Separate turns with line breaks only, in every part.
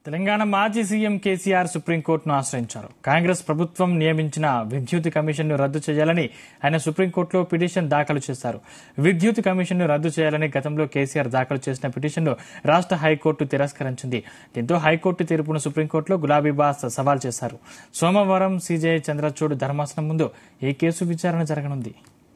తెలంగాణ మాజీ సీఎం కేసీఆర్ సుప్రీంకోర్టును ఆశ్రయించారు కాంగ్రెస్ ప్రభుత్వం నియమించిన విద్యుత్ కమిషన్ను రద్దు చేయాలని ఆయన సుప్రీంకోర్టులో పిటిషన్ దాఖలు చేశారు విద్యుత్ కమిషన్ను రద్దు చేయాలని గతంలో కేసీఆర్ దాఖలు చేసిన పిటిషన్ను రాష్ట్ర హైకోర్టు తిరస్కరించింది దీంతో హైకోర్టు తీర్పును సుప్రీంకోర్టులో గులాబీ బాస్ సవాల్ చేశారు సోమవారం సీజేఐ చంద్రచూడ్ ధర్మాసనం ముందు ఈ కేసు విచారణ జరగనుంది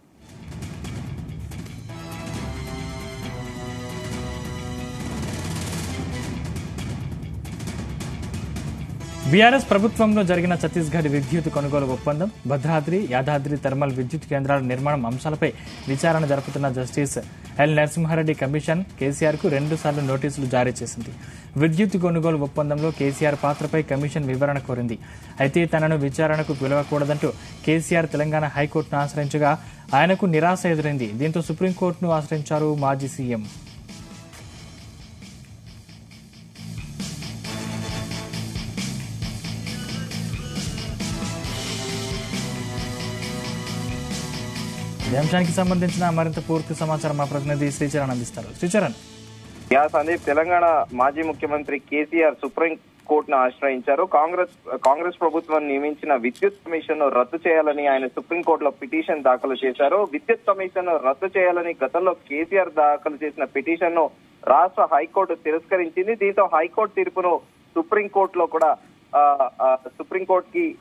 బీఆర్ఎస్ ప్రభుత్వంలో జరిగిన ఛత్తీస్గఢ్ విద్యుత్ కొనుగోలు ఒప్పందం భద్రాద్రి యాదాద్రి థర్మల్ విద్యుత్ కేంద్రాల నిర్మాణం అంశాలపై విచారణ జరుపుతున్న justice L Narasimha Reddy commission K C R కు రెండు సార్లు నోటీసులు జారీ చేసింది విద్యుత్ కొనుగోలు ఒప్పందంలో కేసీఆర్ పాత్రపై కమిషన్ వివరణ కోరింది అయితే తనను విచారణకు పిలవకూడదంటూ కేసీఆర్ తెలంగాణ హైకోర్టును ఆశ్రయించగా ఆయనకు నిరాశ ఎదురైంది దీంతో సుప్రీంకోర్టును ఆశ్రయించారు మాజీ సీఎం ఈ అంశానికి సంబంధించిన మరింత పూర్తి సమాచారం మా ప్రతినిధి శ్రీచరణ్ అందిస్తారు శ్రీచరణ్
యా సందీప్ తెలంగాణ మాజీ ముఖ్యమంత్రి కేసీఆర్ సుప్రీం కోర్టును ఆశ్రయించారు కాంగ్రెస్ కాంగ్రెస్ ప్రభుత్వం నియమించిన విద్యుత్ కమిషన్ రద్దు చేయాలని ఆయన సుప్రీం కోర్టులో పిటిషన్ దాఖలు చేశారు విద్యుత్ కమిషన్ రద్దు చేయాలని గతంలో కేసీఆర్ దాఖలు చేసిన పిటిషన్ ను రాష్ట్ర హైకోర్టు తిరస్కరించింది దీంతో హైకోర్టు తీర్పును సుప్రీం కోర్టులో కూడా ఆ, ఆ, సుప్రీం కోర్టు కి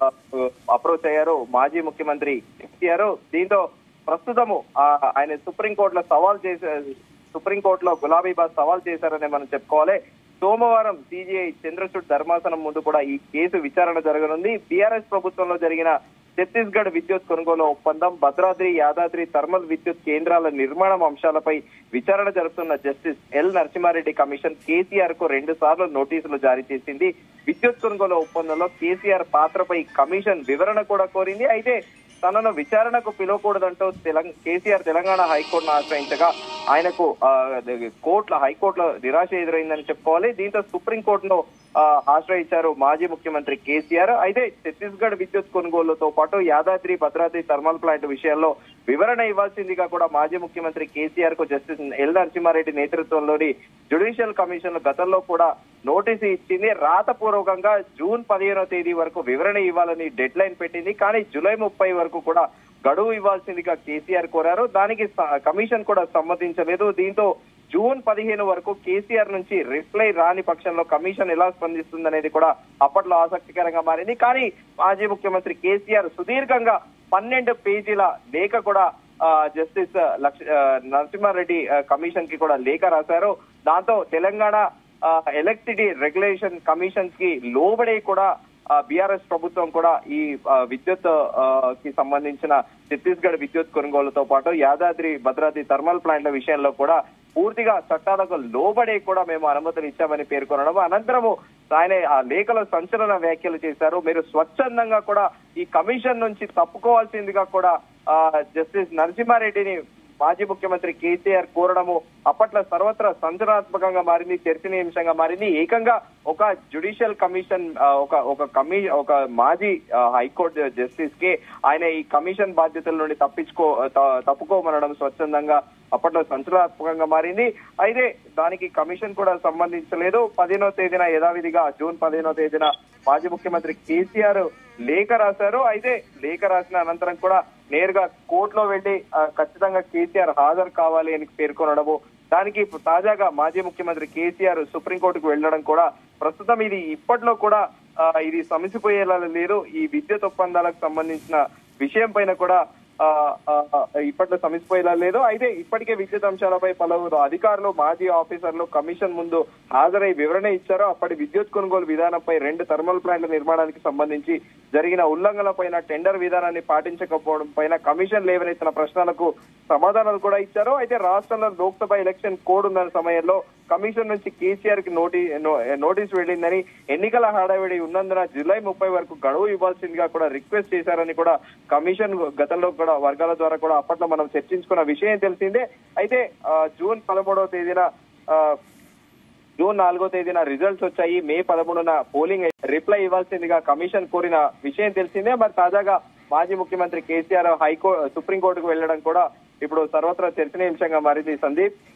అప్రోచ్ అయ్యారు మాజీ ముఖ్యమంత్రి కేసీఆర్ దీంతో ప్రస్తుతము ఆ, ఆయన సుప్రీం కోర్టులో సవాల్ చేసే సుప్రీం కోర్టులో గులాబీ బాస్ సవాల్ చేశారని మనం చెప్పుకోవాలి సోమవారం సిజిఐ చంద్రచూడ్ ధర్మాసనం ముందు కూడా ఈ కేసు విచారణ జరగనుంది బీఆర్ఎస్ ప్రభుత్వంలో జరిగిన ఛత్తీస్గఢ్ విద్యుత్ కొనుగోలు ఒప్పందం భద్రాద్రి యాదాద్రి థర్మల్ విద్యుత్ కేంద్రాల నిర్మాణం అంశాలపై విచారణ జరుపుతున్న justice L Narasimha Reddy commission K C R కు రెండు సార్లు నోటీసులు జారీ చేసింది విద్యుత్ కొనుగోలు ఒప్పందంలో కేసీఆర్ పాత్రపై కమిషన్ వివరణ కూడా కోరింది అయితే తనను విచారణకు పిలవకూడదంటూ తెలంగాణ కేసీఆర్ తెలంగాణ హైకోర్టును ఆశ్రయించగా ఆయనకు ఆ, కోర్టులో హైకోర్టులో నిరాశ ఎదురైందని చెప్పుకోవాలి దీంతో సుప్రీంకోర్టును ఆ, ఆశ్రయించారు మాజీ ముఖ్యమంత్రి కేసీఆర్ అయితే ఛత్తీస్గఢ్ విద్యుత్ కొనుగోలుతో పాటు యాదాద్రి భద్రాద్రి థర్మల్ ప్లాంట్ విషయాల్లో వివరణ ఇవ్వాల్సిందిగా కూడా మాజీ ముఖ్యమంత్రి కేసీఆర్ కు జస్టిస్ ఎల్ నరసింహారెడ్డి నేతృత్వంలోని జ్యుడిషియల్ కమిషన్ గతంలో కూడా నోటీసు ఇచ్చింది రాతపూర్వకంగా జూన్ పదిహేనో తేదీ వరకు వివరణ ఇవ్వాలని డెడ్ లైన్ పెట్టింది కానీ జూలై ముప్పై వరకు కూడా గడువు ఇవ్వాల్సిందిగా కేసీఆర్ కోరారు దానికి స- కమిషన్ కూడా సమ్మతించలేదు దీంతో జూన్ పదిహేను వరకు కేసీఆర్ నుంచి రిప్లై రాని పక్షంలో కమిషన్ ఎలా స్పందిస్తుందనేది కూడా అప్పట్లో ఆసక్తికరంగా మారింది కానీ మాజీ ముఖ్యమంత్రి కేసీఆర్ సుదీర్ఘంగా పన్నెండు పేజీల లేఖ కూడా ఆ, జస్టిస్ లక్ష ఆ, నరసింహారెడ్డి ఆ, కమిషన్ కి కూడా లేఖ రాశారు దాంతో తెలంగాణ ఆ, ఎలక్ట్రిసిటీ రెగ్యులేషన్ కమిషన్ కి లోబడి కూడా బీఆర్ఎస్ ప్రభుత్వం కూడా ఈ ఆ, విద్యుత్ ఆ, కి సంబంధించిన ఛత్తీస్గఢ్ విద్యుత్ కొనుగోలుతో పాటు యాదాద్రి భద్రాద్రి థర్మల్ ప్లాంట్ల విషయంలో కూడా పూర్తిగా చట్టాలకు లోబడే కూడా మేము అనుమతులు ఇచ్చామని పేర్కొనడం అనంతరము ఆయన ఆ లేఖలో సంచలన వ్యాఖ్యలు చేశారు మీరు స్వచ్ఛందంగా కూడా ఈ కమిషన్ నుంచి తప్పుకోవాల్సిందిగా కూడా ఆ, జస్టిస్ నరసింహారెడ్డిని మాజీ ముఖ్యమంత్రి కేసీఆర్ కోరడము అప్పట్లో సర్వత్రా సంచలనాత్మకంగా మారింది చర్చనీయాంశంగా మారింది ఏకంగా ఒక జ్యుడిషియల్ కమిషన్ ఆ, ఒక ఒక కమి ఒక మాజీ ఆ, హైకోర్టు జస్టిస్ కి ఆయన ఈ కమిషన్ బాధ్యతల నుండి తప్పించుకో త- తప్పుకోమనడం స్వచ్ఛందంగా అప్పట్లో సంచలనాత్మకంగా మారింది అయితే దానికి కమిషన్ కూడా సంబంధించలేదు పదిహేనో తేదీన యథావిధిగా జూన్ పదిహేనో తేదీన మాజీ ముఖ్యమంత్రి కేసీఆర్ లేఖ రాశారు అయితే లేఖ రాసిన అనంతరం కూడా నేరుగా కోర్టులో వెళ్లి ఆ, ఖచ్చితంగా కేసీఆర్ హాజరు కావాలి అని పేర్కొనడము దానికి తాజాగా మాజీ ముఖ్యమంత్రి కేసీఆర్ సుప్రీంకోర్టుకు వెళ్లడం కూడా ప్రస్తుతం ఇది ఇప్పట్లో కూడా ఆ, ఇది సమసిపోయేలా లేదు ఈ విద్యుత్ ఒప్పందాలకు సంబంధించిన విషయం పైన కూడా ఆ, ఆ, ఆ, ఇప్పట్లో సమసిపోయేలా లేదు అయితే ఇప్పటికే విద్యుత్ అంశాలపై పలువురు అధికారులు మాజీ ఆఫీసర్లు కమిషన్ ముందు హాజరై వివరణ ఇచ్చారు అప్పటి విద్యుత్ కొనుగోలు విధానంపై రెండు థర్మల్ ప్లాంట్ల నిర్మాణానికి సంబంధించి జరిగిన ఉల్లంఘనల పైన టెండర్ విధానాన్ని పాటించకపోవడం పైన కమిషన్ లేవనెత్తిన ప్రశ్నలకు సమాధానాలు కూడా ఇచ్చారు అయితే రాష్ట్రంలో లోక్సభ ఎలక్షన్ కోడ్ ఉన్న సమయంలో కమిషన్ నుంచి కేసీఆర్ కి నోటీ నో- నోటీస్ వెళ్ళిందని ఎన్నికల హడావిడి ఉన్నందున జూలై ముప్పై వరకు గడువు ఇవ్వాల్సిందిగా కూడా రిక్వెస్ట్ చేశారని కూడా కమిషన్ గతంలో కూడా వర్గాల ద్వారా కూడా అప్పట్లో మనం చర్చించుకున్న విషయం తెలిసిందే అయితే ఆ, జూన్ పదమూడవ తేదీన ఆ, జూన్ నాలుగో తేదీన రిజల్ట్స్ వచ్చాయి మే పదమూడున పోలింగ్ రిప్లై ఇవ్వాల్సిందిగా కమిషన్ కోరిన విషయం తెలిసిందే మరి తాజాగా మాజీ ముఖ్యమంత్రి కేసీఆర్ హైకో సుప్రీంకోర్టుకు వెళ్లడం కూడా ఇప్పుడు సర్వత్రా చర్చనీయాంశంగా మారింది సందీప్